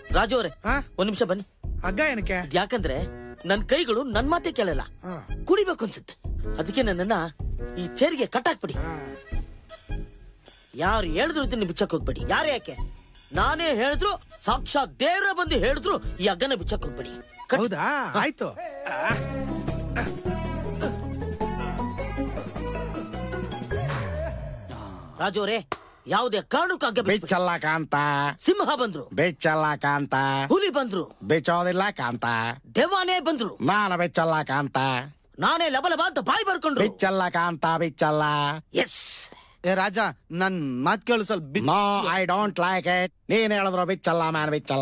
ರಾಜು ಅವರೇ ಹಾ? ಒಂದ್ ನಿಮಿಷ ಬನ್ನಿ ಹಗ್ಗ ಏನಕ್ಕೆ ಇದ್ ಯಾಕಂದ್ರೆ ನನ್ ಕೈಗಳು ನನ್ ಮಾತೇ ಕೇಳಲ್ಲ ಹಾ. ಕುಡಿಬೇಕು ಅನ್ಸುತ್ತೆ ಅದಕ್ಕೆ ನನ್ನನ್ನ ಈ ಚೇರಿಗೆ ಕಟ್ಟಾಕ್ಬಿಡಿ ಹಾ. ಯಾರು ಹೇಳಿದ್ರು ಇದನ್ನ ಬಿಚ್ಚಕ್ ಹೋಗ್ಬೇಡಿ ಯಾರು ಯಾಕೆ ನಾನೇ ಹೇಳಿದ್ರು ಸಾಕ್ಷಾತ್ ದೇವ್ರ ಬಂದು ಹೇಳಿದ್ರು ಈ ಹಗ್ಗನ ಬಿಚ್ಚಕ್ ಹೋಗ್ಬೇಡಿ ಕಟ್- ಹೌದಾ ಆಯ್ತು ರಾಜು ಅವರೇ ಯಾವುದೇ ಕಾರಣಕ್ಕೂ ಹಗ್ಗ ಬಿಚ್ಚಬೇಡಿ. ಬಿಚ್ಚಲ್ಲ ಕಾಂತ ಸಿಂಹ ಬಂದ್ರು ಬಿಚ್ಚಲ್ಲ ಕಾಂತ ಹುಲಿ ಬಂದ್ರು ಬಿಚ್ಚೋದಿಲ್ಲ ಕಾಂತ ದೆವ್ವಾನೇ ಬಂದ್ರು ನಾನು ಬಿಚ್ಚಲ್ಲ ಕಾಂತ ನಾನೇ ಲಬಲಬ ಅಂತ ಬಾಯಿ ಬರ್ಕೊಂಡ್ರು ಬಿಚ್ಚಲ್ಲ ಕಾಂತ ಬಿಚ್ಚಲ್ಲ ಎಸ್ ಏ ರಾಜ ನನ್ ಮಾತ್ ಕೇಳು ಸ್ವಲ್ಪ ಬಿ- no I don't like it ನೀನ್ ಹೇಳಿದ್ರು ಬಿಚ್ಚಲ್ಲ ಮ್ಯಾನ್ ಬಿಚ್ಚಲ್ಲ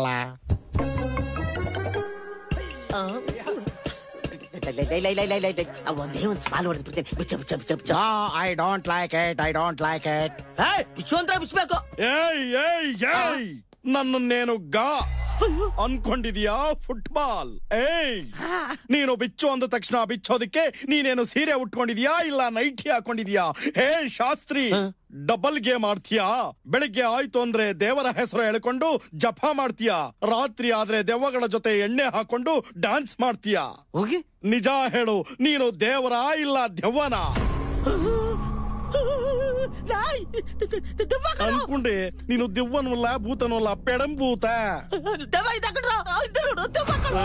ಒಂದೇ ಒಂದ್ ಸ್ಮಾಲ್ ಹೊಡೆದು ಬಿಡ್ತೇನೆ ಬಿಚ್ಚ ಬಿಚ್ಚ ಬಿಚ್ಚ ಬಿಚ್ಚ no I don't like it I don't like it ಏಯ್, ಬಿಚ್ಚು ಅಂತ ಬಿಚ್ಚಬೇಕು ಏಯ್ ಏಯ್ ಏಯ್ ನನ್ನನ್ನೇನು ಗಾ ಅನ್ಕೊಂಡಿದ್ಯಾ ಫುಟ್ಬಾಲ್ ಏಯ್ ನೀನು ಬಿಚ್ಚು ಅಂದ ತಕ್ಷಣ ಬಿಚ್ಚೋದಕ್ಕೆ ನೀನೇನು ಸೀರೆ ಉಟ್ಕೊಂಡಿದ್ಯಾ ಇಲ್ಲ ನೈಟಿ ಹಾಕೊಂಡಿದ್ಯಾ ಹೇ ಶಾಸ್ತ್ರಿ ಡಬಲ್ ಗೇಮ್ ಆಡ್ತೀಯಾ ಬೆಳಿಗ್ಗೆ ಆಯ್ತು ಅಂದ್ರೆ ದೇವರ ಹೆಸರು ಹೇಳ್ಕೊಂಡು ಜಪ ಮಾಡ್ತೀಯಾ ರಾತ್ರಿ ಆದ್ರೆ ದೆವ್ವಗಳ ಜೊತೆ ಎಣ್ಣೆ ಹಾಕೊಂಡು ಡ್ಯಾನ್ಸ್ ಮಾಡ್ತೀಯಾ ಹೋಗಿ ನಿಜ ಹೇಳು ನೀನು ದೇವರ ಇಲ್ಲ ದೆವ್ವನ ಲಾಯ್, ದೆವ್ವ ಕಣೋ. ಅನ್ಕೊಂಡೆ ನೀನು ದೆವ್ವನೂ ಅಲ್ಲ ಭೂತನೂ ಅಲ್ಲ ಪೆಡಂಭೂತ ದೆವ್ವ ಇದ್ದ ಕಣ್ರೋ, ಇದ್ದ ನೋಡು, ದೆವ್ವ ಕಣೋ.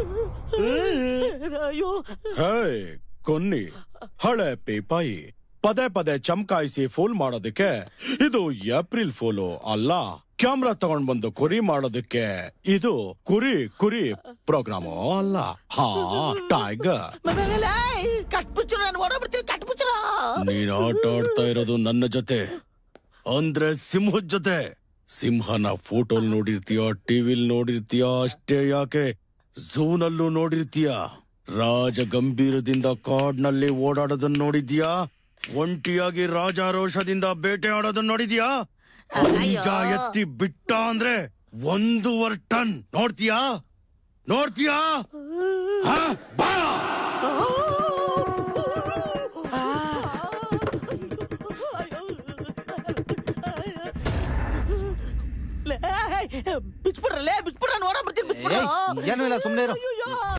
ಅಯ್ಯೋ ಹೇ ಕೊನ್ನಿ ಹಳೆ ಪೇಪಾಯಿ ಪದೇ ಪದೇ ಚಮಕಾಯಿಸಿ ಫೂಲ್ ಮಾಡೋದಕ್ಕೆ ಇದು ಏಪ್ರಿಲ್ ಫೂಲು ಅಲ್ಲ ಕ್ಯಾಮ್ರಾ ತಗೊಂಡ್ ಬಂದು ಕುರಿ ಮಾಡೋದಕ್ಕೆ ಇದು ಕುರಿ ಕುರಿ ಪ್ರೋಗ್ರಾಮು ಅಲ್ಲ ಹಾ ಟೈಗರ್ ಲಾಯ್, ಕಟ್ಬಿಚ್ರು ನಾನು ಓಡೋಗ್ಬಿಡ್ತೀನಿ ಕಟ್ಬಿಚ್ರು ನೀನ್ ಆಟ ಆಡ್ತಾ ಇರೋದು ನನ್ನ ಜೊತೆ ಅಂದ್ರೆ ಸಿಂಹದ ಜೊತೆ ಸಿಂಹನ ಫೋಟೋಲ್ ನೋಡಿರ್ತೀಯ ಟಿವಿಲ್ ನೋಡಿರ್ತೀಯ ಅಷ್ಟೇ ಯಾಕೆ ಝೂನಲ್ಲೂ ನೋಡಿರ್ತೀಯ ರಾಜ ಗಂಭೀರದಿಂದ ಕಾಡ್ನಲ್ಲಿ ಓಡಾಡೋದನ್ನ ನೋಡಿದ್ಯಾ ಒಂಟಿಯಾಗಿ ರಾಜಾರೋಷದಿಂದ ಬೇಟೆ ಆಡೋದನ್ನ ನೋಡಿದ್ಯಾ ಹುಂಜ ಎತ್ತಿ ಬಿಟ್ಟ ಅಂದ್ರೆ ಒಂದೂವರೆ ಟನ್ ನೋಡ್ತೀಯಾ ನೋಡ್ತೀಯಾ ಹಾ? ಬಾ ಬಿಚ್ಬಿಡ್ರಲ್ಲೇ ಬಿಚ್ಬಿಡ್ರ ನೋಡೋ ಬರ್ತೀನಿ ಏಯ್, ಏನೂ ಇಲ್ಲ ಸುಮ್ನೆ ಇರು ಅಯ್ಯೋ